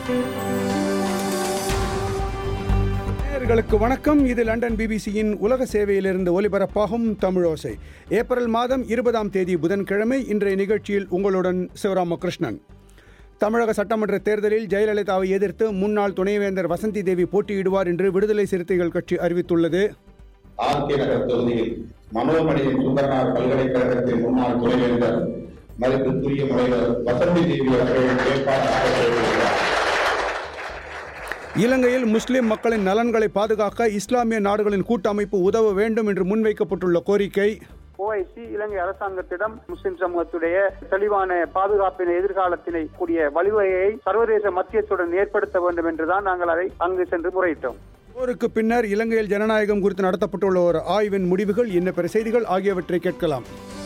நேயர்களுக்கு வணக்கம் இது லண்டன் பிபிசியின் உலக சேவையிலிருந்து ஒலிபரப்பாகும் தமிழோசை ஏப்ரல் மாதம் இருபதாம் தேதி புதன்கிழமை இன்றைய நிகழ்ச்சியில் உங்களுடன் சிவராமகிருஷ்ணன் தமிழக சட்டமன்ற தேர்தலில் ஜெயலலிதாவை எதிர்த்து முன்னாள் துணைவேந்தர் வசந்தி தேவி போட்டியிடுவார் என்று விடுதலை சிறுத்தைகள் கட்சி அறிவித்துள்ளது ஆர்கே நகர் தொகுதியில் மனோமணியின் சுந்தரனார் பல்கலைக்கழகத்தின் முன்னாள் துணைவேந்தர் மதிப்பிற்குரிய முனைவர் வசந்தி தேவி அவர்கள் வேட்பாளராக தேர்ந்தெடுத்தார் இலங்கையில் முஸ்லிம் மக்களின் நலன்களை பாதுகாக்க இஸ்லாமிய நாடுகளின் கூட்டமைப்பு உதவ வேண்டும் என்று முன்வைக்கப்பட்டுள்ள கோரிக்கை ஓஐசி இலங்கை அரசாங்கத்திடம் முஸ்லிம் சமூகத்துடைய தெளிவான பாதுகாப்பின எதிர்காலத்தினை கூடிய வழிவகையை சர்வதேச மத்தியத்துடன் ஏற்படுத்த வேண்டும் என்றுதான் நாங்கள் அதை அங்கு சென்று முறையிட்டோம் போருக்கு பின்னர் இலங்கையில் ஜனநாயகம் குறித்து நடத்தப்பட்டுள்ள ஒரு ஆய்வின் முடிவுகள் என்ன பிற செய்திகள் ஆகியவற்றை கேட்கலாம்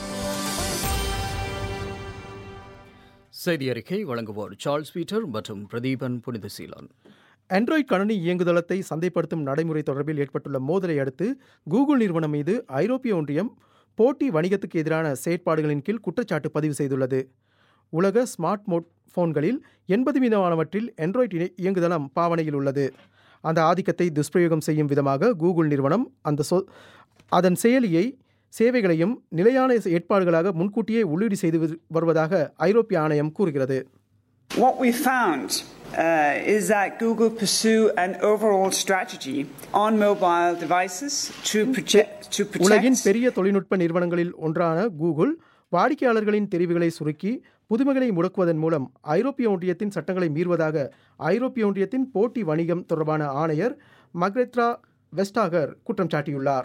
செய்தி அறிக்கை வழங்குவோர் சார்ல்ஸ் பீட்டர் மற்றும் பிரதீபன் புனிதசீலன் ஆண்ட்ராய்ட் கணினி இயங்குதளத்தை சந்தைப்படுத்தும் நடைமுறை தொடர்பில் ஏற்பட்டுள்ள மோதலை அடுத்து கூகுள் நிறுவனம் மீது ஐரோப்பிய ஒன்றியம் போட்டி வணிகத்துக்கு எதிரான செயற்பாடுகளின் கீழ் குற்றச்சாட்டு பதிவு செய்துள்ளது உலக ஸ்மார்ட் மோட் போன்களில் எண்பது வீதமானவற்றில் ஆண்ட்ராய்ட் இணை- இயங்குதளம் பாவனையில் உள்ளது அந்த ஆதிக்கத்தை துஷ்பிரயோகம் செய்யும் விதமாக கூகுள் நிறுவனம் அந்த சொ அதன் செயலியை சேவைகளையும் நிலையான ஏற்பாடுகளாக முன்கூட்டியே உள்ளீடு செய்து வரு- வருவதாக ஐரோப்பிய ஆணையம் கூறுகிறது What we found uh, is that Google pursue an overall strategy on mobile devices to project to உலகின் protect பெரிய தொழில்நுட்ப நிறுவனங்களில் ஒன்றான கூகுள் வாடிக்கையாளர்களின் தெரிவுகளை சுருக்கி புதுமைகளை முடக்குவதன் மூலம் ஐரோப்பிய ஒன்றியத்தின் சட்டங்களை மீறுவதாக ஐரோப்பிய ஒன்றியத்தின் போட்டி வணிகம் தொடர்பான ஆணையர் மக்ரெத்ரா வெஸ்டாகர் குற்றம் சாட்டியுள்ளார்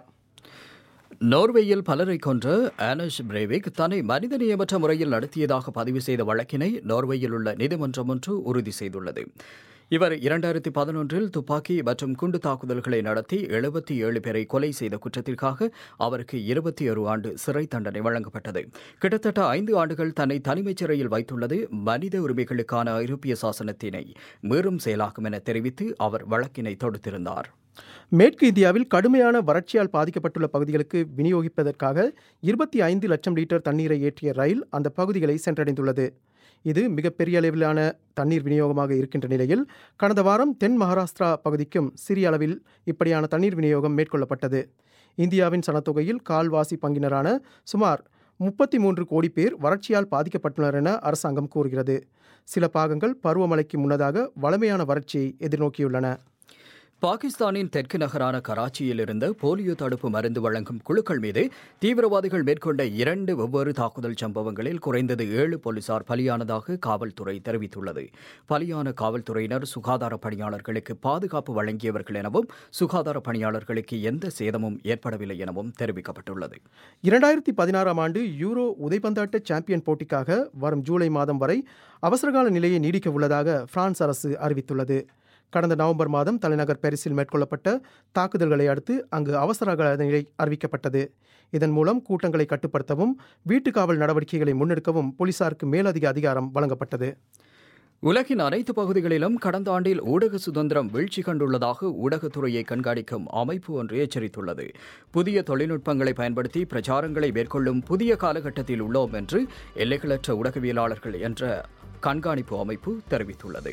நோர்வேயில் பலரை கொன்ற ஆனஷ் பிரேவிக் தன்னை மனிதநேயமற்ற முறையில் நடத்தியதாக பதிவு செய்த வழக்கினை நோர்வேயில் உள்ள நீதிமன்றம் ஒன்று உறுதி செய்துள்ளது இவர் இரண்டாயிரத்தி பதினொன்றில் துப்பாக்கி மற்றும் குண்டு தாக்குதல்களை நடத்தி எழுபத்தி ஏழு பேரை கொலை செய்த குற்றத்திற்காக அவருக்கு இருபத்தி ஒரு ஆண்டு சிறை தண்டனை வழங்கப்பட்டது கிட்டத்தட்ட ஐந்து ஆண்டுகள் தன்னை தனிமைச் சிறையில் வைத்துள்ளது மனித உரிமைகளுக்கான ஐரோப்பிய சாசனத்தினை மீறும் செயலாகும் என தெரிவித்து அவர் வழக்கினை தொடுத்திருந்தார் மேற்கு இந்தியாவில் கடுமையான வறட்சியால் பாதிக்கப்பட்டுள்ள பகுதிகளுக்கு விநியோகிப்பதற்காக இருபத்தி ஐந்து லட்சம் லிட்டர் தண்ணீரை ஏற்றிய ரயில் அந்த பகுதிகளை சென்றடைந்துள்ளது இது மிகப்பெரிய அளவிலான தண்ணீர் விநியோகமாக இருக்கின்ற நிலையில் கடந்த வாரம் தென் மகாராஷ்டிரா பகுதிக்கும் சிறிய அளவில் இப்படியான தண்ணீர் விநியோகம் மேற்கொள்ளப்பட்டது இந்தியாவின் சனத்தொகையில் கால்வாசி பங்கினரான சுமார் முப்பத்தி மூன்று கோடி பேர் வறட்சியால் பாதிக்கப்பட்டுள்ளனர் என அரசாங்கம் கூறுகிறது சில பாகங்கள் பருவமழைக்கு முன்னதாக வளமையான வறட்சியை எதிர்நோக்கியுள்ளன பாகிஸ்தானின் தெற்கு நகரான கராச்சியில் இருந்த போலியோ தடுப்பு மருந்து வழங்கும் குழுக்கள் மீது தீவிரவாதிகள் மேற்கொண்ட இரண்டு வெவ்வேறு தாக்குதல் சம்பவங்களில் குறைந்தது ஏழு போலீசார் பலியானதாக காவல்துறை தெரிவித்துள்ளது பலியான காவல்துறையினர் சுகாதார பணியாளர்களுக்கு பாதுகாப்பு வழங்கியவர்கள் எனவும் சுகாதார பணியாளர்களுக்கு எந்த சேதமும் ஏற்படவில்லை எனவும் தெரிவிக்கப்பட்டுள்ளது இரண்டாயிரத்தி பதினாறாம் ஆண்டு யூரோ உதைப்பந்தாட்ட சாம்பியன் போட்டிக்காக வரும் ஜூலை மாதம் வரை அவசரகால நிலையை நீடிக்க உள்ளதாக பிரான்ஸ் அரசு அறிவித்துள்ளது கடந்த நவம்பர் மாதம் தலைநகர் பாரிஸில் மேற்கொள்ளப்பட்ட தாக்குதல்களை அடுத்து அங்கு அவசரகால நிலை அறிவிக்கப்பட்டது இதன் மூலம் கூட்டங்களை கட்டுப்படுத்தவும் வீட்டு காவல் நடவடிக்கைகளை முன்னெடுக்கவும் போலீசாருக்கு மேலதிக அதிகாரம் வழங்கப்பட்டது உலகின் அனைத்து பகுதிகளிலும் கடந்த ஆண்டில் ஊடக சுதந்திரம் வீழ்ச்சி கண்டுள்ளதாக ஊடகத்துறையை கண்காணிக்கும் அமைப்பு ஒன்று எச்சரித்துள்ளது புதிய தொழில்நுட்பங்களை பயன்படுத்தி பிரச்சாரங்களை மேற்கொள்ளும் புதிய காலகட்டத்தில் உள்ளோம் என்று எல்லைகளற்ற ஊடகவியலாளர்கள் என்ற கண்காணிப்பு அமைப்பு தெரிவித்துள்ளது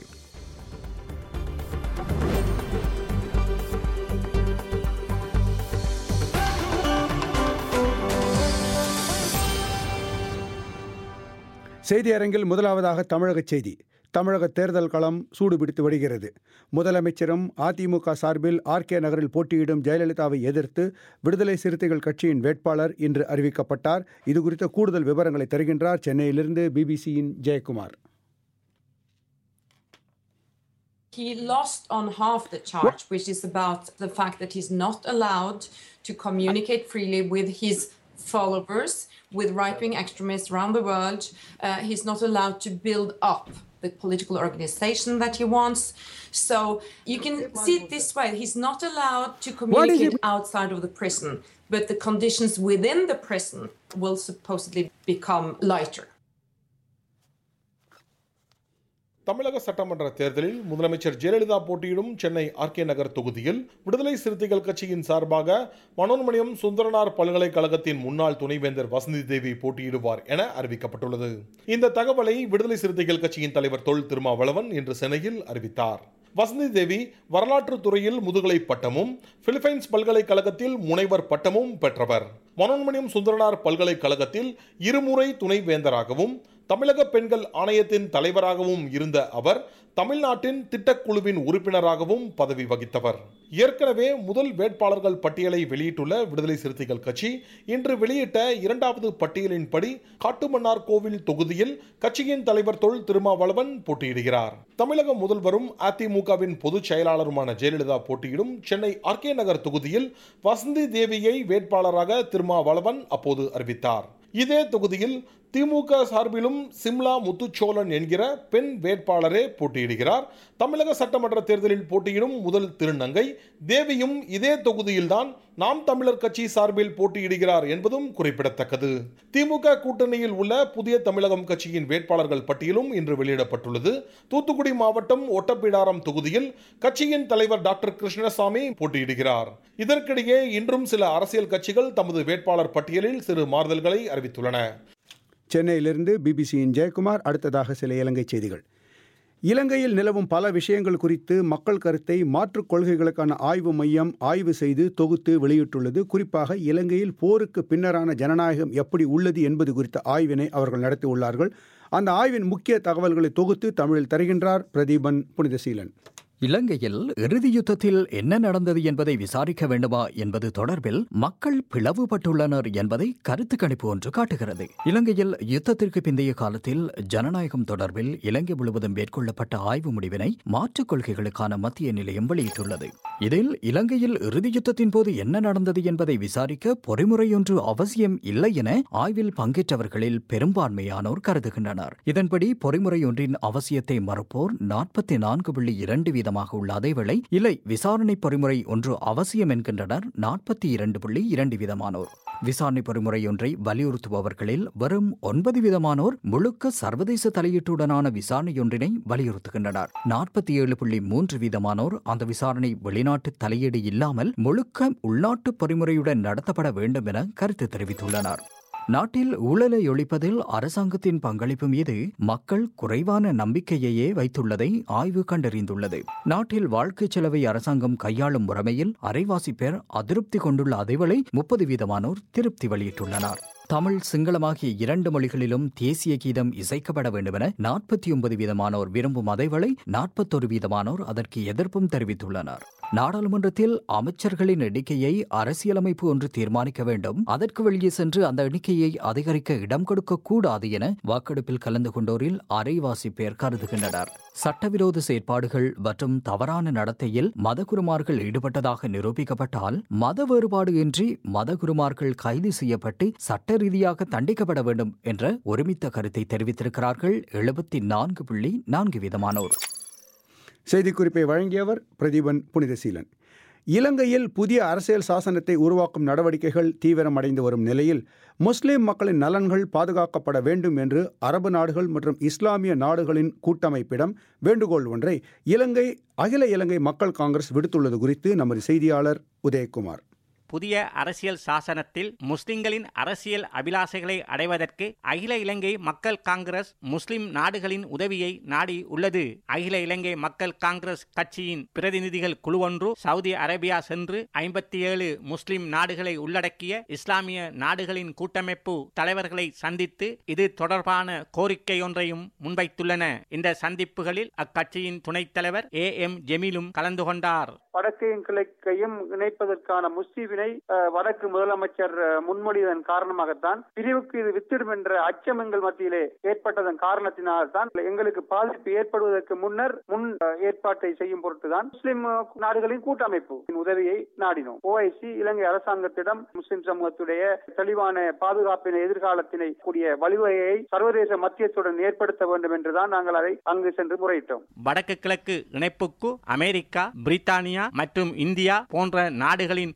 செய்தி அரங்கில் முதலாவதாக தமிழக செய்தி தமிழக தேர்தல் களம் சூடுபிடித்து வருகிறது முதலமைச்சரும் அதிமுக சார்பில் ஆர்கே நகரில் போட்டியிடும் ஜெயலலிதாவை எதிர்த்து விடுதலை சிறுத்தைகள் கட்சியின் வேட்பாளர் இன்று அறிவிக்கப்பட்டார் இது குறித்த கூடுதல் விவரங்களை தருகின்றார் சென்னையிலிருந்து பிபிசியின் Jayakumar He lost on half the charge, which is about the fact that he's not allowed to communicate freely with his followers, with right wing extremists around the world. Uh, he's not allowed to build up the political organization that he wants. So you can see it this way he's not allowed to communicate outside of the prison, but the conditions within the prison will supposedly become lighter. தமிழக சட்டமன்ற தேர்தலில் முதலமைச்சர் ஜெயலலிதா போட்டியிடும் Chennai RK நகர் தொகுதியில் விடுதலை சிறுத்தைகள் கட்சியின் சார்பாக மனோன்மணியம் சுந்தரனார் பல்கலைக்கழகத்தின் முன்னாள் துணைவேந்தர் வசந்தி தேவி போட்டியிடுவார் என அறிவிக்கப்பட்டுள்ளது இந்த தகவலை விடுதலை சிறுத்தைகள் கட்சியின் தலைவர் தொல் திருமாவளவன் இன்று சென்னையில் அறிவித்தார் வசந்தி தேவி வரலாற்று துறையில் முதுகலை பட்டமும் பிலிப்பைன்ஸ் பல்கலைக்கழகத்தில் முனைவர் பட்டமும் பெற்றவர் மனோன்மணியம் சுந்தரனார் பல்கலைக்கழகத்தில் இருமுறை துணைவேந்தராகவும் தமிழக பெண்கள் ஆணையத்தின் தலைவராகவும் இருந்த அவர் தமிழ்நாட்டின் திட்டக்குழுவின் உறுப்பினராகவும் பதவி வகித்தவர் ஏற்கனவே முதல் வேட்பாளர்கள் பட்டியலை வெளியிட்டுள்ள விடுதலை சிறுத்தைகள் கட்சி இன்று வெளியிட்ட இரண்டாவது பட்டியலின்படி காட்டுமன்னார் கோவில் தொகுதியில் கட்சியின் தலைவர் தொல் திருமாவளவன் போட்டியிடுகிறார் தமிழக முதல்வரும் அதிமுகவின் பொதுச் செயலாளருமான ஜெயலலிதா போட்டியிடும் சென்னை ஆர்கே நகர் தொகுதியில் வசந்தி தேவியை வேட்பாளராக திருமாவளவன் அப்போது அறிவித்தார் இதே தொகுதியில் திமுக சார்பிலும் சிம்லா முத்துச்சோழன் என்கிற பெண் வேட்பாளரே போட்டியிடுகிறார் தமிழக சட்டமன்ற தேர்தலில் போட்டியிடும் முதல் திருநங்கை தேவியும் இதே தொகுதியில்தான் நாம் தமிழர் கட்சி சார்பில் போட்டியிடுகிறார் என்பதும் குறிப்பிடத்தக்கது திமுக கூட்டணியில் உள்ள புதிய தமிழகம் கட்சியின் வேட்பாளர்கள் பட்டியலும் இன்று வெளியிடப்பட்டுள்ளது தூத்துக்குடி மாவட்டம் ஒட்டப்பிடாரம் தொகுதியில் கட்சியின் தலைவர் டாக்டர் கிருஷ்ணசாமி போட்டியிடுகிறார் இதற்கிடையே இன்றும் சில அரசியல் கட்சிகள் தமது வேட்பாளர் பட்டியலில் சிறு மாறுதல்களை அறிவித்துள்ளன சென்னையிலிருந்து பிபிசியின் ஜெயக்குமார் அடுத்ததாக சில இலங்கை செய்திகள் இலங்கையில் நிலவும் பல விஷயங்கள் குறித்து மக்கள் கருத்தை மாற்றுக் கொள்கைகளுக்கான ஆய்வு மையம் ஆய்வு செய்து தொகுத்து வெளியிட்டுள்ளது குறிப்பாக இலங்கையில் போருக்கு பின்னரான ஜனநாயகம் எப்படி உள்ளது என்பது குறித்த ஆய்வினை அவர்கள் நடத்தியுள்ளார்கள் அந்த ஆய்வின் முக்கிய தகவல்களை தொகுத்து தமிழில் தருகின்றார் பிரதீபன் புனிதசீலன் இலங்கையில் இறுதி யுத்தத்தில் என்ன நடந்தது என்பதை விசாரிக்க வேண்டுமா என்பது தொடர்பில் மக்கள் பிளவுபட்டுள்ளனர் என்பதை கருத்து கணிப்பு ஒன்று காட்டுகிறது இலங்கையில் யுத்தத்திற்கு பிந்தைய காலத்தில் ஜனநாயகம் தொடர்பில் இலங்கை முழுவதும் மேற்கொள்ளப்பட்ட ஆய்வு முடிவினை மாற்றுக் கொள்கைகளுக்கான மத்திய நிலையம் வெளியிட்டுள்ளது இதில் இலங்கையில் இறுதி யுத்தத்தின் போது என்ன நடந்தது என்பதை விசாரிக்க பொறிமுறையொன்று அவசியம் இல்லை என ஆய்வில் பங்கேற்றவர்களில் பெரும்பான்மையானோர் கருதுகின்றனர் இதன்படி பொறிமுறையொன்றின் அவசியத்தை மறுப்போர் நாற்பத்தி நான்கு புள்ளி இரண்டு வீதமாக உள்ள அதேவேளை இல்லை விசாரணை பொறிமுறை ஒன்று அவசியம் என்கின்றனர் நாற்பத்தி இரண்டு புள்ளி இரண்டு வீதமானோர் விசாரணை பொறிமுறை ஒன்றை வலியுறுத்துபவர்களில் வெறும் ஒன்பது வீதமானோர் முழுக்க சர்வதேச தலையீட்டுடனான விசாரணையொன்றினை வலியுறுத்துகின்றனர் நாற்பத்தி ஏழு புள்ளி மூன்று வீதமானோர் அந்த விசாரணை வெளிநாட்டு தலையீடு இல்லாமல் முழுக்க உள்நாட்டு பொறிமுறையுடன் நடத்தப்பட வேண்டும் என கருத்து தெரிவித்துள்ளனர் நாட்டில் ஊழலை ஒழிப்பதில் அரசாங்கத்தின் பங்களிப்பு மீது மக்கள் குறைவான நம்பிக்கையையே வைத்துள்ளதை ஆய்வு கண்டறிந்துள்ளது நாட்டில் வாழ்க்கை செலவை அரசாங்கம் கையாளும் முறைமையில் அரைவாசி பேர் அதிருப்தி கொண்டுள்ள அதேவேளை முப்பது வீதமானோர் திருப்தி வெளியிட்டுள்ளனர் தமிழ் சிங்களமாகிய இரண்டு மொழிகளிலும் தேசிய கீதம் இசைக்கப்பட வேண்டுமென நாற்பத்தி ஒன்பது வீதமானோர் விரும்பும் அதேவேளை நாற்பத்தொரு வீதமானோர் அதற்கு எதிர்ப்பும் தெரிவித்துள்ளனர் நாடாளுமன்றத்தில் அமைச்சர்களின் எண்ணிக்கையை அரசியலமைப்பு ஒன்று தீர்மானிக்க வேண்டும் அதற்கு வெளியே சென்று அந்த எண்ணிக்கையை அதிகரிக்க இடம் கொடுக்க கூடாது என வாக்கெடுப்பில் கலந்து கொண்டோரில் அரைவாசி பேர் கருதுகின்றனர் சட்டவிரோத செயற்பாடுகள் மற்றும் தவறான நடத்தையில் மதகுருமார்கள் ஈடுபட்டதாக நிரூபிக்கப்பட்டால் மத வேறுபாடு இன்றி மதகுருமார்கள் கைது செய்யப்பட்டு சட்ட ரீதியாக தண்டிக்கப்பட வேண்டும் என்ற ஒருமித்த கருத்தை தெரிவித்திருக்கிறார்கள் எழுபத்தி நான்கு புள்ளி நான்கு வீதமானோர் செய்திக்குறிப்பை வழங்கியவர் பிரதீபன் புனிதசீலன் இலங்கையில் புதிய அரசியல் சாசனத்தை உருவாக்கும் நடவடிக்கைகள் தீவிரமடைந்து வரும் நிலையில் முஸ்லிம் மக்களின் நலன்கள் பாதுகாக்கப்பட வேண்டும் என்று அரபு நாடுகள் மற்றும் இஸ்லாமிய நாடுகளின் கூட்டமைப்பிடம் வேண்டுகோள் ஒன்றை இலங்கை அகில இலங்கை மக்கள் காங்கிரஸ் விடுத்துள்ளது குறித்து நமது செய்தியாளர் உதயகுமார் புதிய அரசியல் சாசனத்தில் முஸ்லிம்களின் அரசியல் அபிலாசைகளை அடைவதற்கு அகில இலங்கை மக்கள் காங்கிரஸ் முஸ்லிம் நாடுகளின் உதவியை நாடி உள்ளது அகில இலங்கை மக்கள் காங்கிரஸ் கட்சியின் பிரதிநிதிகள் குழு ஒன்று சவுதி அரேபியா சென்று ஐம்பத்தி ஏழு முஸ்லிம் நாடுகளை உள்ளடக்கிய இஸ்லாமிய நாடுகளின் கூட்டமைப்பு தலைவர்களை சந்தித்து இது தொடர்பான கோரிக்கை ஒன்றையும் முன்வைத்துள்ளன இந்த சந்திப்புகளில் அக்கட்சியின் துணைத் தலைவர் ஏ எம் ஜெமீலும் கலந்து கொண்டார் வடக்கையும் கிழக்கையும் இணைப்பதற்கான முஸ்தீவினை வடக்கு முதலமைச்சர் முன்மொழிவதன் காரணமாகத்தான் பிரிவுக்கு இது வித்திடும் என்ற அச்சம் எங்கள் மத்தியிலே ஏற்பட்டதன் காரணத்தினால்தான் எங்களுக்கு பாதிப்பு ஏற்படுவதற்கு முன்னர் முன் ஏற்பாட்டை செய்யும் பொருட்டுதான் முஸ்லிம் நாடுகளின் கூட்டமைப்பு உதவியை நாடினோம் ஓஐசி இலங்கை அரசாங்கத்திடம் முஸ்லிம் சமூகத்துடைய தெளிவான பாதுகாப்பின எதிர்காலத்தினை கூடிய வழிவகையை சர்வதேச மத்தியத்துடன் ஏற்படுத்த வேண்டும் என்றுதான் நாங்கள் அதை அங்கு சென்று முறையிட்டோம் வடக்கு கிழக்கு இணைப்புக்கு அமெரிக்கா பிரித்தானியா மற்றும் இந்தியா போன்ற நாடுகளின் பின்புலம்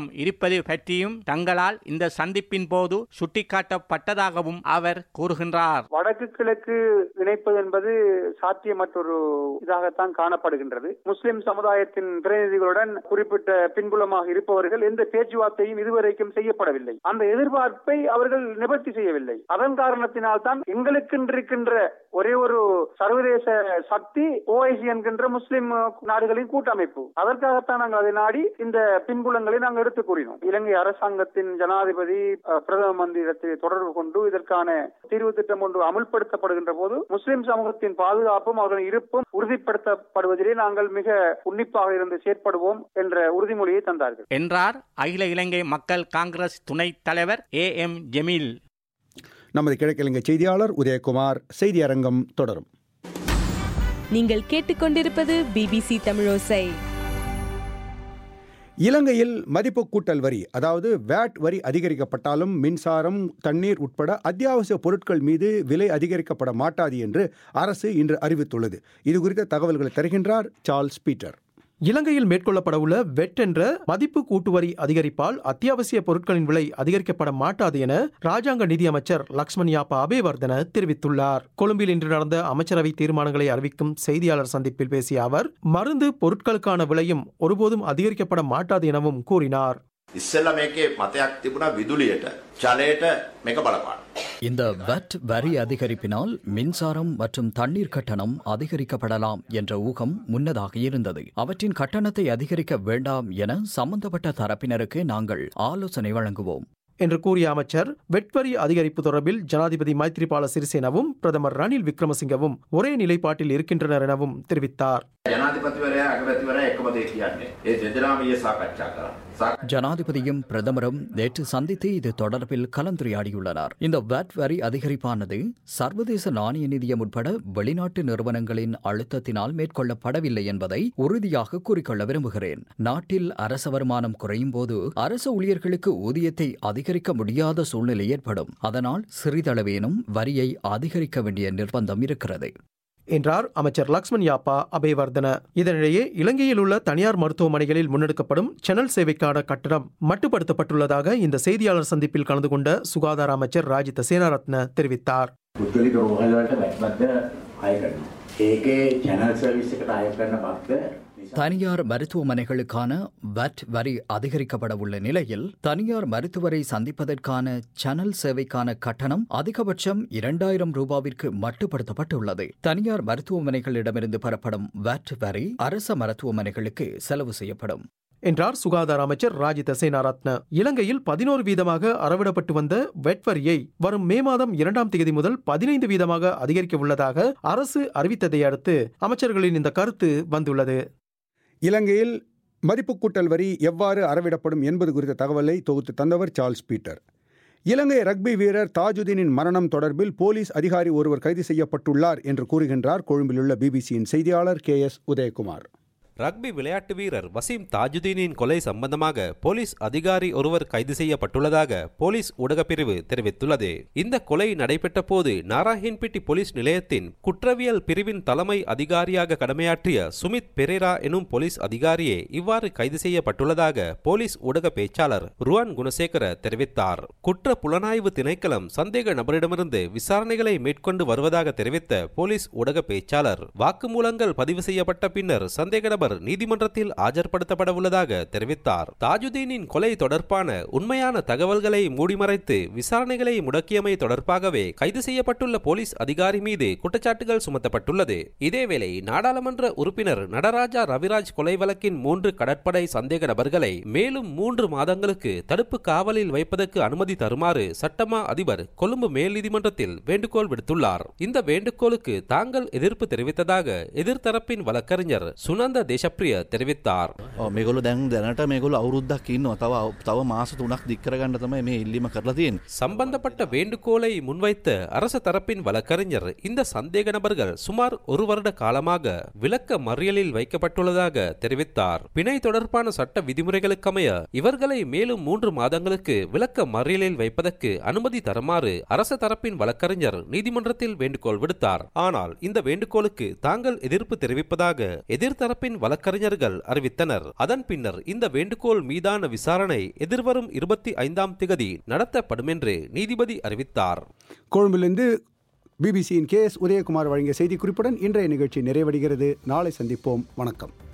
ஆர்வம் இருப்பது பற்றியும் தங்களால் இந்த சந்திப்பின் போது சுட்டிக்காட்டப்பட்டதாகவும் அவர் கூறுகின்றார் வடக்கு கிழக்கு இணைப்பது என்பது சாத்தியமற்றொரு இதாகத்தான் காணப்படுகின்றது முஸ்லிம் சமுதாயத்தின் பிரதிநிதிகளுடன் குறிப்பிட்ட பின்புலமாக இருப்பவர்கள் எந்த பேச்சுவார்த்தையும் இதுவரைக்கும் செய்யப்படவில்லை அந்த எதிர்பார்ப்பை அவர்கள் நிவர்த்தி செய்யவில்லை அதன் காரணத்தினால் தான் எங்களுக்கென்றிருக்கின்ற ஒரே ஒரு சர்வதேச சக்தி ஓஐசி என்கின்ற முஸ்லிம் நாடுகளின் கூட்டமைப்பு அதற்காகத்தான் நாங்கள் அதை நாடி இந்த பின்புலங்களை நாங்கள் எடுத்து கூறினோம் இலங்கை அரசாங்கத்தின் ஜனாதிபதி அஹ், பிரதம மந்திரத்தை தொடர்பு கொண்டு இதற்கான தீர்வு திட்டம் ஒன்று அமுல்படுத்தப்படுகின்ற போது முஸ்லிம் சமூகத்தின் பாதுகாப்பும் அவர்களின் இருப்பும் உறுதிப்படுத்தப்படுவதிலே நாங்கள் மிக உன்னிப்பாக இருந்து செயற்படுவோம் என்ற உறுதிமொழியை தந்தார்கள் என்றார் அகில இலங்கை மக்கள் காங்கிரஸ் துணைத் தலைவர் ஏ எம் ஜமீல் நமது கிழக்கிழங்கை செய்தியாளர் உதயகுமார் செய்தி அரங்கம் தொடரும் நீங்கள் கேட்டுக்கொண்டிருப்பது பிபிசி தமிழோசை இலங்கையில் மதிப்பு கூட்டல் வரி அதாவது வேட் வரி அதிகரிக்கப்பட்டாலும் மின்சாரம் தண்ணீர் உட்பட அத்தியாவசிய பொருட்கள் மீது விலை அதிகரிக்கப்பட மாட்டாது என்று அரசு இன்று அறிவித்துள்ளது இது குறித்த தகவல்களை தருகின்றார் சார்ல்ஸ் பீட்டர் இலங்கையில் மேற்கொள்ளப்படவுள்ள வெட் என்ற மதிப்பு கூட்டுவரி அதிகரிப்பால் அத்தியாவசிய பொருட்களின் விலை அதிகரிக்கப்பட மாட்டாது என ராஜாங்க நிதியமைச்சர் லக்ஷ்மண் யாப்பா அபேவர்தன தெரிவித்துள்ளார் கொழும்பில் இன்று நடந்த அமைச்சரவை தீர்மானங்களை அறிவிக்கும் செய்தியாளர் சந்திப்பில் பேசிய அவர் மருந்து பொருட்களுக்கான விலையும் ஒருபோதும் அதிகரிக்கப்பட மாட்டாது எனவும் கூறினார் ඉස්සෙල්ල මේකේ මතයක් තිබුණා විදුලියට ජලයට මේක බලපාන. இந்த வட் வரி அதிகரிப்பினால் மின்சாரம் மற்றும் தண்ணீர் கட்டணம் அதிகரிக்கப்படலாம் என்ற ஊகம் முன்னதாக இருந்தது அவற்றின் கட்டணத்தை அதிகரிக்க வேண்டாம் என சம்பந்தப்பட்ட தரப்பினருக்கு நாங்கள் ஆலோசனை வழங்குவோம் என்று கூறிய அமைச்சர் வெட்வரி அதிகரிப்பு தொடர்பில் ஜனாதிபதி மைத்ரிபால சிறிசேனவும் பிரதமர் ரணில் விக்ரமசிங்கவும் ஒரே நிலைப்பாட்டில் இருக்கின்றனர் எனவும் தெரிவித்தார் ජනාධිපතිවරයා අගමැතිවරයා එකම දේ කියන්නේ. ඒ දෙදෙනාම ඊයේ සාකච්ඡා කරා. සාකච්ඡා ஜனாதிபதியும் பிரதமரும் நேற்று சந்தித்து இது தொடர்பில் கலந்துரையாடியுள்ளனர் இந்த வாட் வரி அதிகரிப்பானது சர்வதேச நாணய நிதியம் உட்பட வெளிநாட்டு நிறுவனங்களின் அழுத்தத்தினால் மேற்கொள்ளப்படவில்லை என்பதை உறுதியாக கூறிக்கொள்ள விரும்புகிறேன் நாட்டில் அரச வருமானம் குறையும் போது அரசு ஊழியர்களுக்கு ஊதியத்தை அதிகரிக்க முடியாத சூழ்நிலை ஏற்படும் அதனால் சிறிதளவேனும் வரியை அதிகரிக்க வேண்டிய நிர்பந்தம் இருக்கிறது என்றார் அமைச்சர் லக்ஷ்மண் யாப்பா அபேவர்தன இதனிடையே இலங்கையில் உள்ள தனியார் மருத்துவமனைகளில் முன்னெடுக்கப்படும் சேனல் சேவைக்கான கட்டணம் மட்டுப்படுத்தப்பட்டுள்ளதாக இந்த செய்தியாளர் சந்திப்பில் கலந்து கொண்ட சுகாதார அமைச்சர் ராஜித சேனாரத்ன தெரிவித்தார் පුද්ගලික රෝහල්වලට වැට්මත්ද අය කරනවා. ඒකේ චැනල් සර්විස් එකට අය කරන බද්ද தனியார் மருத்துவமனைகளுக்கான வட் வரி அதிகரிக்கப்பட உள்ள நிலையில் தனியார் மருத்துவரை சந்திப்பதற்கான சேனல் சேவைக்கான கட்டணம் அதிகபட்சம் இரண்டாயிரம் ரூபாவிற்கு மட்டுப்படுத்தப்பட்டுள்ளது தனியார் மருத்துவமனைகளிடமிருந்து பெறப்படும் வட் வரி அரச மருத்துவமனைகளுக்கு செலவு செய்யப்படும் என்றார் சுகாதார அமைச்சர் ராஜித சேனாரத்ன இலங்கையில் பதினோரு வீதமாக அறவிடப்பட்டு வந்த வெட் வரியை வரும் மே மாதம் இரண்டாம் தேதி முதல் பதினைந்து வீதமாக அதிகரிக்க உள்ளதாக அரசு அறிவித்ததை அடுத்து அமைச்சர்களின் இந்த கருத்து வந்துள்ளது இலங்கையில் மதிப்பு கூட்டல் வரி எவ்வாறு அறவிடப்படும் என்பது குறித்த தகவலை தொகுத்து தந்தவர் சார்ல்ஸ் பீட்டர் இலங்கை ரக்பி வீரர் தாஜுதீனின் மரணம் தொடர்பில் போலீஸ் அதிகாரி ஒருவர் கைது செய்யப்பட்டுள்ளார் என்று கூறுகின்றார் கொழும்பிலுள்ள பிபிசியின் செய்தியாளர் கே எஸ் உதயகுமார் ரக்பி விளையாட்டு வீரர் வசீம் தாஜுதீனின் கொலை சம்பந்தமாக போலீஸ் அதிகாரி ஒருவர் கைது செய்யப்பட்டுள்ளதாக போலீஸ் ஊடகப்பிரிவு தெரிவித்துள்ளது இந்த கொலை நடைபெற்ற போது நாராயண்பேட்டி போலீஸ் நிலையத்தின் குற்றவியல் பிரிவின் தலைமை அதிகாரியாக கடமையாற்றிய சுமித் பெரேரா எனும் போலீஸ் அதிகாரியே இவ்வாறு கைது செய்யப்பட்டுள்ளதாக போலீஸ் ஊடக பேச்சாளர் ருவான் குணசேகர தெரிவித்தார் குற்ற புலனாய்வு திணைக்களம் சந்தேக நபரிடமிருந்து விசாரணைகளை மேற்கொண்டு வருவதாக தெரிவித்த போலீஸ் ஊடக பேச்சாளர் வாக்குமூலங்கள் பதிவு செய்யப்பட்ட பின்னர் சந்தேக நபர் நீதிமன்றத்தில் ஆஜர்படுத்தப்பட உள்ளதாக தெரிவித்தார் தாஜுதீனின் கொலை தொடர்பான உண்மையான தகவல்களை மூடிமறைத்து விசாரணைகளை முடக்கியமை தொடர்பாகவே கைது செய்யப்பட்டுள்ள போலீஸ் அதிகாரி மீது குற்றச்சாட்டுகள் சுமத்தப்பட்டுள்ளது இதேவேளை நாடாளுமன்ற உறுப்பினர் நடராஜா ரவிராஜ் கொலை வழக்கின் மூன்று கடற்படை சந்தேக நபர்களை மேலும் மூன்று மாதங்களுக்கு தடுப்பு காவலில் வைப்பதற்கு அனுமதி தருமாறு சட்டமா அதிபர் கொழும்பு மேல் நீதிமன்றத்தில் வேண்டுகோள் விடுத்துள்ளார் இந்த வேண்டுகோளுக்கு தாங்கள் எதிர்ப்பு தெரிவித்ததாக எதிர்த்தரப்பின் வழக்கறிஞர் சுனந்த தேசப்பிரிய தெரிவித்தார் මේගොලු දැන් දැනට මේගොල අවුරුද්දක් ඉන්නවා තව තව මාස තුනක් දික්කරගන්න තමයි මේ ඉල්ලිම කරලා තියෙන. சம்பந்தப்பட்ட வேண்டுகோளை முன்வைத்த அரசு தரப்பின் வழக்கறிஞர் இந்த சந்தேக நபர்கள் சுமார் ஒரு வருட காலமாக விளக்க மறியலில் வைக்கப்பட்டுள்ளதாக தெரிவித்தார் பிணை தொடர்பான சட்ட விதிமுறைகளுக்கமைய இவர்களை மேலும் மூன்று மாதங்களுக்கு விளக்க மறியலில் வைப்பதற்கு அனுமதி தருமாறு அரசு தரப்பின் வழக்கறிஞர் நீதிமன்றத்தில் வேண்டுகோள் விடுத்தார் ஆனால் இந்த வேண்டுகோளுக்கு தாங்கள் எதிர்ப்பு தெரிவிப்பதாக எதிர்த்தரப்பின் வழக்கறிஞர்கள் அறிவித்தனர் அதன் பின்னர் இந்த வேண்டுகோள் மீதான விசாரணை எதிர்வரும் இருபத்தி ஐந்தாம் திகதி நடத்தப்படும் என்று நீதிபதி அறிவித்தார் கொழும்பிலிருந்து பிபிசியின் கே எஸ் உதயகுமார் வழங்கிய செய்திக்குறிப்புடன் இன்றைய நிகழ்ச்சி நிறைவடைகிறது நாளை சந்திப்போம் வணக்கம்